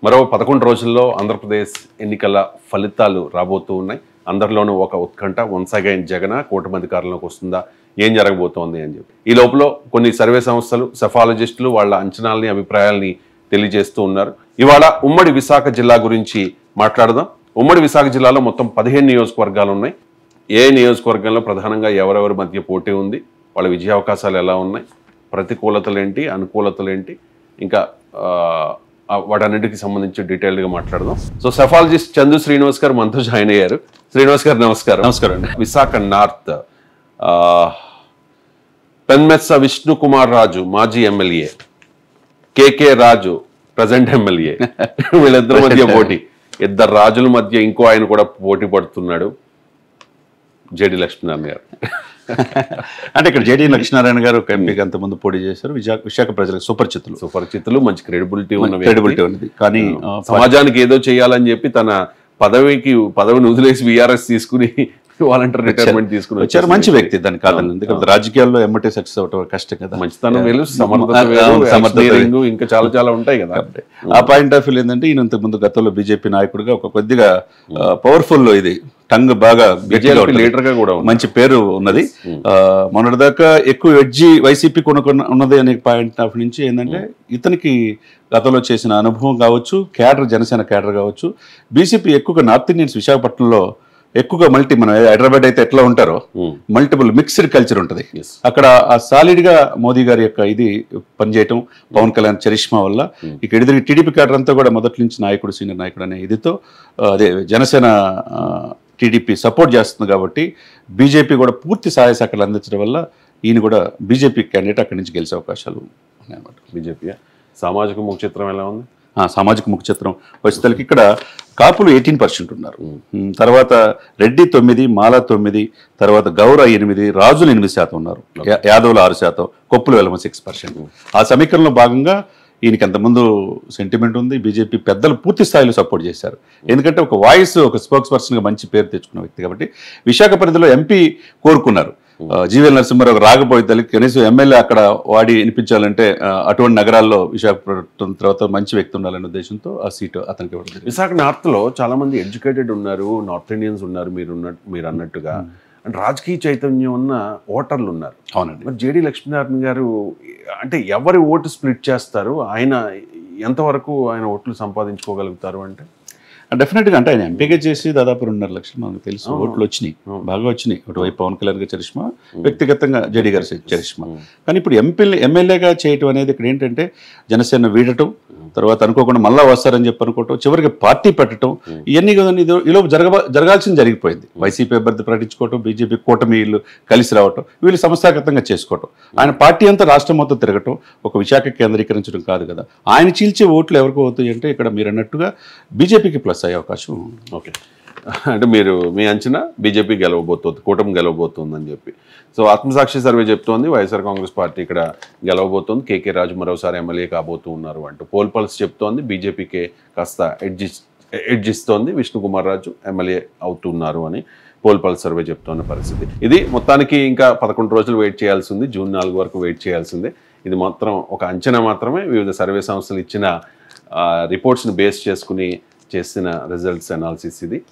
మరో పదకొండు రోజుల్లో ఆంధ్రప్రదేశ్ ఎన్నికల ఫలితాలు రాబోతూ ఉన్నాయి అందరిలోనూ ఒక ఉత్కంఠ వన్స్ అగైన్ జగన్ కూటమి అధికారంలోకి వస్తుందా ఏం జరగబోతోంది అని చెప్పి ఈ లోపల కొన్ని సర్వే సంస్థలు సెఫాలజిస్టులు వాళ్ళ అంచనాలని అభిప్రాయాల్ని తెలియజేస్తూ ఉన్నారు ఇవాళ ఉమ్మడి విశాఖ జిల్లా గురించి మాట్లాడదాం ఉమ్మడి విశాఖ జిల్లాలో మొత్తం పదిహేను నియోజకవర్గాలు ఉన్నాయి ఏ నియోజకవర్గంలో ప్రధానంగా ఎవరెవరి మధ్య పోటీ ఉంది వాళ్ళ విజయ అవకాశాలు ఎలా ఉన్నాయి ప్రతికూలతలు ఏంటి అనుకూలతలు ఏంటి ఇంకా ఆ, ఆ వాటన్నిటికి సంబంధించి డీటెయిల్డ్గా మాట్లాడదాం సో సెఫాలజిస్ట్ చందు శ్రీనివాస్ గారు మనతో జాయిన్ అయ్యారు శ్రీనివాస్ గారు నమస్కారం నమస్కారం అండి విశాఖ నార్త్ ఆ, పెన్మెత్స విష్ణు కుమార్ రాజు మాజీ MLA KK Raju present MLA వీళ్ళిద్దరి మధ్య పోటీ ఇద్దరు రాజుల మధ్య ఇంకో ఆయన కూడా పోటీ పడుతున్నాడు జేడి లక్ష్మీనారాయణ గారు అంటే ఇక్కడ జేడీ లక్ష్మీనారాయణ గారు ఒక ఎంపీకి అంత ముందు పోటీ చేశారు విశాఖ విశాఖ ప్రజలకు సుపరిచితులు సుపరిచితులు మంచి క్రెడిబిలిటీ ఉన్న వ్యక్తి. క్రెడిబిలిటీ ఉన్నది కానీ ఆ, సమాజానికి ఏదో చేయాలని చెప్పి తన పదవికి పదవిని వదిలేసి విఆర్ఎస్ తీసుకుని వాలంటీర్ రిటైర్మెంట్ తీసుకుని వచ్చారు మంచి వ్యక్తి దాని కాదని ఎందుకంటే రాజకీయాల్లో ఎమ్మటే సక్సెస్ అవటం కష్టం కదా మంచితనం వేలు సమర్థత ఆ, వేరు అవును, సమర్థత వేరు. engineering ఇంకా చాలా చాలా ఉంటాయి కదా ఆ పాయింట్ ఆఫ్ వ్యూ ఏంటంటే ఈయన ఇంతకు ముందు గతంలో బీజేపీ నాయకుడిగా ఒక కొద్దిగా పవర్ఫుల్ ఇది టంగ్ బాగా గట్టిగా బీజేపీ ఉంటుంది. లీడర్ గా కూడా ఉంది మంచి పేరు ఉన్నది ఆ, మొన్నటిదాకా ఎక్కువ ఎడ్జి వైసీపీ కొనుక్కున్న ఉన్నది అనే పాయింట్ ఆఫ్ నుంచి ఏంటంటే ఇతనికి గతంలో చేసిన అనుభవం కావచ్చు క్యాడర్ జనసేన క్యాడర్ కావచ్చు బీజేపీ ఎక్కువగా నార్త్ ఇండియన్స్ విశాఖపట్నంలో ఎక్కువగా మల్టీ మన హైదరాబాద్ అయితే ఎట్లా ఉంటారో ఉమ్. మల్టిపుల్ మిక్స్డ్ కల్చర్ ఉంటుంది Yes. అక్కడ ఆ సాలిడ్ గా మోదీ గారి యొక్క ఇది పనిచేయటం పవన్ కళ్యాణ్ చరిష్మా వల్ల ఇక్కడ ఎదురు టీడీపీ క్యాడర్ అంతా కూడా మొదటి నుంచి నాయకుడు సీనియర్ నాయకుడు అనే ఇదితో ఆ, అదే జనసేన టీడీపీ సపోర్ట్ చేస్తుంది కాబట్టి బీజేపీ కూడా పూర్తి సహాయ సహకారాలు అందించడం వల్ల ఈయన కూడా బీజేపీ క్యాండిడేట్ అక్కడి నుంచి గెలిచే అవకాశాలు ఉన్నాయన్నమాట బీజేపీ సామాజిక ముఖ చిత్రం ఎలా ఉంది ఆ, సామాజిక ముఖ చిత్రం వచ్చేసరికి ఇక్కడ కాపులు ఎయిటీన్ పర్సెంట్ ఉన్నారు ఉమ్, తర్వాత రెడ్డి తొమ్మిది మాల తొమ్మిది తర్వాత గౌర ఎనిమిది రాజులు ఎనిమిది శాతం ఉన్నారు యా- యాదవులు ఆరు శాతం కొప్పులు వెలమ సిక్స్ పర్సెంట్ ఆ సమీకరణలో భాగంగా ఈయనకి అంతకుముందు సెంటిమెంట్ ఉంది బీజేపీ పెద్దలు పూర్తి స్థాయిలో సపోర్ట్ చేశారు ఎందుకంటే ఒక వాయిస్ ఒక స్పోక్స్ పర్సన్గా మంచి పేరు తెచ్చుకున్న వ్యక్తి కాబట్టి విశాఖ పరిధిలో ఎంపీ కోరుకున్నారు ఆ, జీవీఎల్ నరసింహారావు రాకపోతే కనీసం ఎమ్మెల్యే అక్కడ వాడి వినిపించాలంటే ఆ, అటువంటి నగరాల్లో విశాఖపట్నం తర్వాత మంచి వ్యక్తి ఉండాలనే ఉద్దేశంతో ఆ సీటు అతనికి ఇవ్వడం జరిగింది విశాఖ నార్త్ లో చాలా మంది ఎడ్యుకేటెడ్ ఉన్నారు నార్త్ ఇండియన్స్ ఉన్నారు మీరు ఉన్నట్టు మీరు అన్నట్టుగా అండ్ రాజకీయ చైతన్యం ఉన్న ఓటర్లు ఉన్నారు అవునండి మరి జేడి లక్ష్మీనారాయణ గారు అంటే ఎవరి ఓటు స్ప్లిట్ చేస్తారు ఆయన ఎంతవరకు ఆయన ఓట్లు సంపాదించుకోగలుగుతారు అంటే డెఫినెట్గా అంటే ఆయన ఎంపీగా చేసి దాదాపు రెండున్నర లక్షలు మనకు తెలుసు ఓట్లు వచ్చినాయి బాగా వచ్చినాయి ఒకవైపు పవన్ కళ్యాణ్ గారి చరిష్మా వ్యక్తిగతంగా జేడీ గారి చరిష్మా కానీ ఇప్పుడు ఎంపీ ఎమ్మెల్యేగా చేయటం అనేది ఇక్కడ ఏంటంటే జనసేన వీడటం తర్వాత అనుకోకుండా మళ్ళా వస్తారని చెప్పి అనుకోవటం చివరికి పార్టీ పెట్టడం ఇవన్నీ కదా ఇది ఈలోపు జరగ జరగాల్సింది జరిగిపోయింది వైసీపీ అభ్యర్థి ప్రకటించుకోవటం బీజేపీ కూటమి వీళ్ళు కలిసి రావటం వీళ్ళు సంస్థాగతంగా చేసుకోవటం ఆయన పార్టీ అంతా రాష్ట్రం మొత్తం తిరగటం ఒక విశాఖ కేంద్రీకరించడం కాదు కదా ఆయన చీల్చే ఓట్లు ఎవరికి అవుతాయి అంటే ఇక్కడ మీరు అన్నట్టుగా బీజేపీకి ప్లస్ అయ్యే అవకాశం ఉంది. ఓకే అంటే మీరు మీ అంచనా బీజేపీ గెలవబోతుంది కూటమి గెలవబోతుంది అని చెప్పి సో ఆత్మసాక్షి సర్వే చెప్తోంది వైఎస్ఆర్ కాంగ్రెస్ పార్టీ ఇక్కడ గెలవబోతోంది కేకే రాజు మరోసారి ఎమ్మెల్యే కాబోతూ ఉన్నారు అంటూ పోల్ పల్స్ చెప్తోంది బీజేపీకి కాస్త ఎడ్జిస్ ఎడ్జిస్తోంది విష్ణు కుమార్ రాజు ఎమ్మెల్యే అవుతున్నారు అని పోల్ పల్స్ సర్వే చెప్తోన్న పరిస్థితి ఇది మొత్తానికి ఇంకా పదకొండు రోజులు వెయిట్ చేయాల్సి ఉంది జూన్ నాలుగు వరకు వెయిట్ చేయాల్సిందే ఇది మాత్రం ఒక అంచనా మాత్రమే వివిధ సర్వే సంస్థలు ఇచ్చిన రిపోర్ట్స్ని బేస్ చేసుకుని చేసిన రిజల్ట్స్ అనాలిసిస్ ఇది